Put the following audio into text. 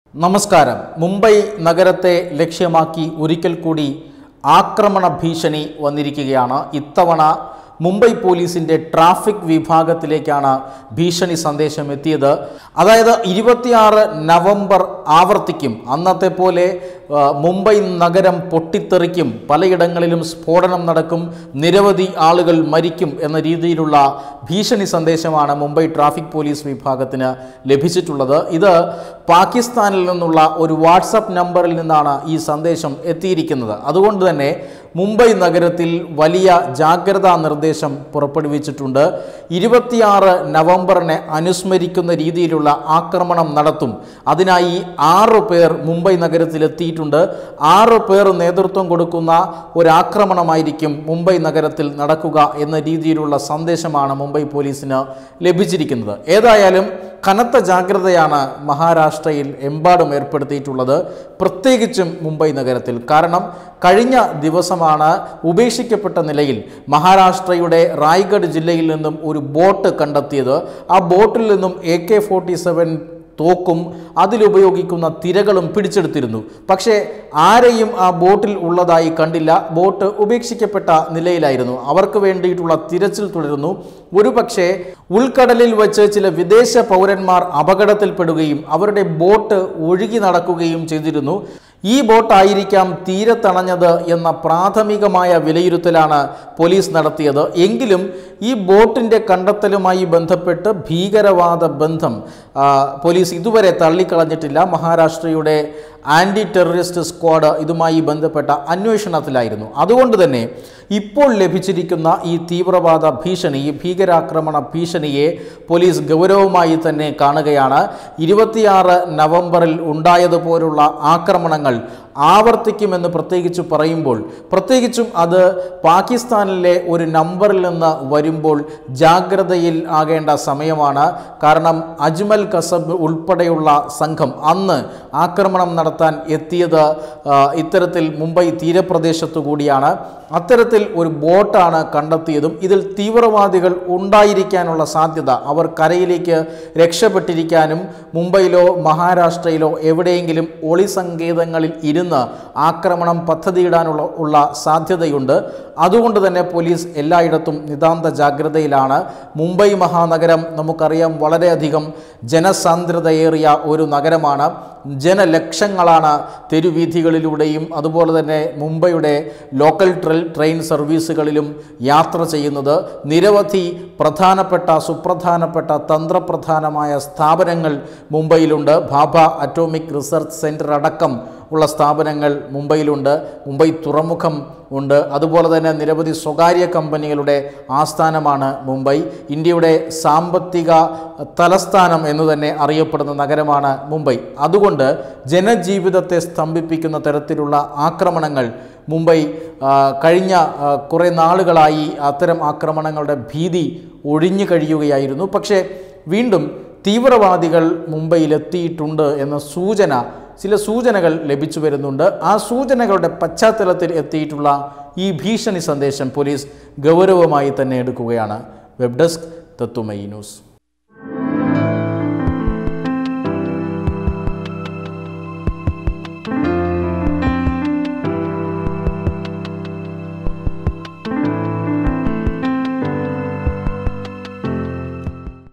നമസ്കാരം മുംബൈ നഗരത്തെ ലക്ഷ്യമാക്കി ഒരിക്കൽ കൂടി ആക്രമണ ഭീഷണി വന്നിരിക്കുകയാണ് ഇത്തവണ മുംബൈ പോലീസിന്റെ ട്രാഫിക് വിഭാഗത്തിലേക്കാണ് ഭീഷണി സന്ദേശം എത്തിയത് അതായത് ഇരുപത്തിയാറ് നവംബർ ആവർത്തിക്കും അന്നത്തെ പോലെ ആ, മുംബൈ നഗരം പൊട്ടിത്തെറിക്കും പലയിടങ്ങളിലും സ്ഫോടനം നടക്കും നിരവധി ആളുകൾ മരിക്കും എന്ന രീതിയിലുള്ള ഭീഷണി സന്ദേശമാണ് മുംബൈ ട്രാഫിക് പോലീസ് വിഭാഗത്തിന് ലഭിച്ചിട്ടുള്ളത് ഇത് പാകിസ്ഥാനിൽ നിന്നുള്ള ഒരു വാട്സപ്പ് നമ്പറിൽ നിന്നാണ് ഈ സന്ദേശം എത്തിയിരിക്കുന്നത് അതുകൊണ്ട് തന്നെ മുംബൈ നഗരത്തിൽ വലിയ ജാഗ്രതാ നിർദ്ദേശം പുറപ്പെടുവിച്ചിട്ടുണ്ട് ഇരുപത്തിയാറ് നവംബറിനെ അനുസ്മരിക്കുന്ന രീതിയിലുള്ള ആക്രമണം നടത്തും അതിനായി ആറ് പേർ മുംബൈ നഗരത്തിൽ എത്തിയിട്ടുണ്ട് ആറ് പേർ നേതൃത്വം കൊടുക്കുന്ന ഒരു ആക്രമണമായിരിക്കും മുംബൈ നഗരത്തിൽ നടക്കുക എന്ന രീതിയിലുള്ള സന്ദേശമാണ് മുംബൈ പോലീസിന് ലഭിച്ചിരിക്കുന്നത് ഏതായാലും കനത്ത ജാഗ്രതയാണ് മഹാരാഷ്ട്രയിൽ എമ്പാടും ഏർപ്പെടുത്തിയിട്ടുള്ളത് പ്രത്യേകിച്ചും മുംബൈ നഗരത്തിൽ കാരണം കഴിഞ്ഞ ദിവസമാണ് ഉപേക്ഷിക്കപ്പെട്ട നിലയിൽ മഹാരാഷ്ട്രയുടെ റായ്ഗഡ് ജില്ലയിൽ നിന്നും ഒരു ബോട്ട് കണ്ടെത്തിയത് ആ ബോട്ടിൽ നിന്നും എ കെ ഫോർട്ടി സെവൻ തോക്കും അതിലുപയോഗിക്കുന്ന തിരകളും പിടിച്ചെടുത്തിരുന്നു പക്ഷേ ആരെയും ആ ബോട്ടിൽ ഉള്ളതായി കണ്ടില്ല ബോട്ട് ഉപേക്ഷിക്കപ്പെട്ട നിലയിലായിരുന്നു അവർക്ക് വേണ്ടിയിട്ടുള്ള തിരച്ചിൽ തുടരുന്നു ഒരുപക്ഷെ ഉൾക്കടലിൽ വെച്ച് ചില വിദേശ പൗരന്മാർ അപകടത്തിൽപ്പെടുകയും അവരുടെ ബോട്ട് ഒഴുകി നടക്കുകയും ചെയ്തിരുന്നു ഈ ബോട്ടായിരിക്കാം തീരത്തണഞ്ഞത് എന്ന പ്രാഥമികമായ വിലയിരുത്തലാണ് പോലീസ് നടത്തിയത് എങ്കിലും ഈ ബോട്ടിൻ്റെ കണ്ടെത്തലുമായി ബന്ധപ്പെട്ട് ഭീകരവാദ ബന്ധം ആ, പോലീസ് ഇതുവരെ തള്ളിക്കളഞ്ഞിട്ടില്ല മഹാരാഷ്ട്രയുടെ ആൻറ്റി ടെററിസ്റ്റ് സ്ക്വാഡ് ഇതുമായി ബന്ധപ്പെട്ട അന്വേഷണത്തിലായിരുന്നു അതുകൊണ്ട് തന്നെ ഇപ്പോൾ ലഭിച്ചിരിക്കുന്ന ഈ തീവ്രവാദ ഭീഷണി ഈ ഭീകരാക്രമണ ഭീഷണിയെ പോലീസ് ഗൗരവമായി തന്നെ കാണുകയാണ് ഇരുപത്തിയാറ് നവംബറിൽ ഉണ്ടായതുപോലുള്ള ആക്രമണങ്ങൾ ആവർത്തിക്കുമെന്ന് പ്രത്യേകിച്ച് പറയുമ്പോൾ പ്രത്യേകിച്ചും അത് പാകിസ്ഥാനിലെ ഒരു നമ്പറിൽ നിന്ന് വരുമ്പോൾ ജാഗ്രതയിൽ ആകേണ്ട സമയമാണ് കാരണം അജ്മൽ കസബ് ഉൾപ്പെടെയുള്ള സംഘം അന്ന് ആക്രമണം നടത്താൻ എത്തിയത് ആ, ഇത്തരത്തിൽ മുംബൈ തീരപ്രദേശത്തു കൂടിയാണ് അത്തരത്തിൽ ഒരു ബോട്ടാണ് കണ്ടെത്തിയതും ഇതിൽ തീവ്രവാദികൾ ഉണ്ടായിരിക്കാനുള്ള സാധ്യത അവർ കരയിലേക്ക് രക്ഷപ്പെട്ടിരിക്കാനും മുംബൈയിലോ മഹാരാഷ്ട്രയിലോ എവിടെയെങ്കിലും ഒളി സങ്കേതങ്ങളിൽ ഇരുന്ന് ആക്രമണം പദ്ധതിയിടാനുള്ള ഉള്ള സാധ്യതയുണ്ട് അതുകൊണ്ട് തന്നെ പോലീസ് എല്ലായിടത്തും നിതാന്ത ജാഗ്രതയിലാണ് മുംബൈ മഹാനഗരം നമുക്കറിയാം വളരെയധികം ജനസാന്ദ്രതയേറിയ ഒരു നഗരമാണ് ജനലക്ഷങ്ങളാണ് തെരുവീഥികളിലൂടെയും അതുപോലെ തന്നെ മുംബൈയുടെ ലോക്കൽ ട്രെൽ ട്രെയിൻ സർവീസുകളിലും യാത്ര ചെയ്യുന്നത് നിരവധി പ്രധാനപ്പെട്ട സുപ്രധാനപ്പെട്ട തന്ത്രപ്രധാനമായ സ്ഥാപനങ്ങൾ മുംബൈയിലുണ്ട് ഭാഭ അറ്റോമിക് റിസർച്ച് സെൻറ്റർ അടക്കം ഉള്ള സ്ഥാപനങ്ങൾ മുംബൈയിലുണ്ട് മുംബൈ തുറമുഖം ഉണ്ട് അതുപോലെ തന്നെ നിരവധി സ്വകാര്യ കമ്പനികളുടെ ആസ്ഥാനമാണ് മുംബൈ ഇന്ത്യയുടെ സാമ്പത്തിക തലസ്ഥാനം എന്ന് തന്നെ അറിയപ്പെടുന്ന നഗരമാണ് മുംബൈ അതുകൊണ്ട് ജനജീവിതത്തെ സ്തംഭിപ്പിക്കുന്ന തരത്തിലുള്ള ആക്രമണങ്ങൾ മുംബൈ ആ, കഴിഞ്ഞ ആ, കുറേ നാളുകളായി അത്തരം ആക്രമണങ്ങളുടെ ഭീതി ഒഴിഞ്ഞു കഴിയുകയായിരുന്നു പക്ഷേ വീണ്ടും തീവ്രവാദികൾ മുംബൈയിലെത്തിയിട്ടുണ്ട് എന്ന സൂചന ചില സൂചനകൾ ലഭിച്ചു വരുന്നുണ്ട് ആ സൂചനകളുടെ പശ്ചാത്തലത്തിൽ എത്തിയിട്ടുള്ള ഈ ഭീഷണി സന്ദേശം പോലീസ് ഗൗരവമായി തന്നെ എടുക്കുകയാണ് വെബ് ഡെസ്ക് തത്തുമൈ ന്യൂസ്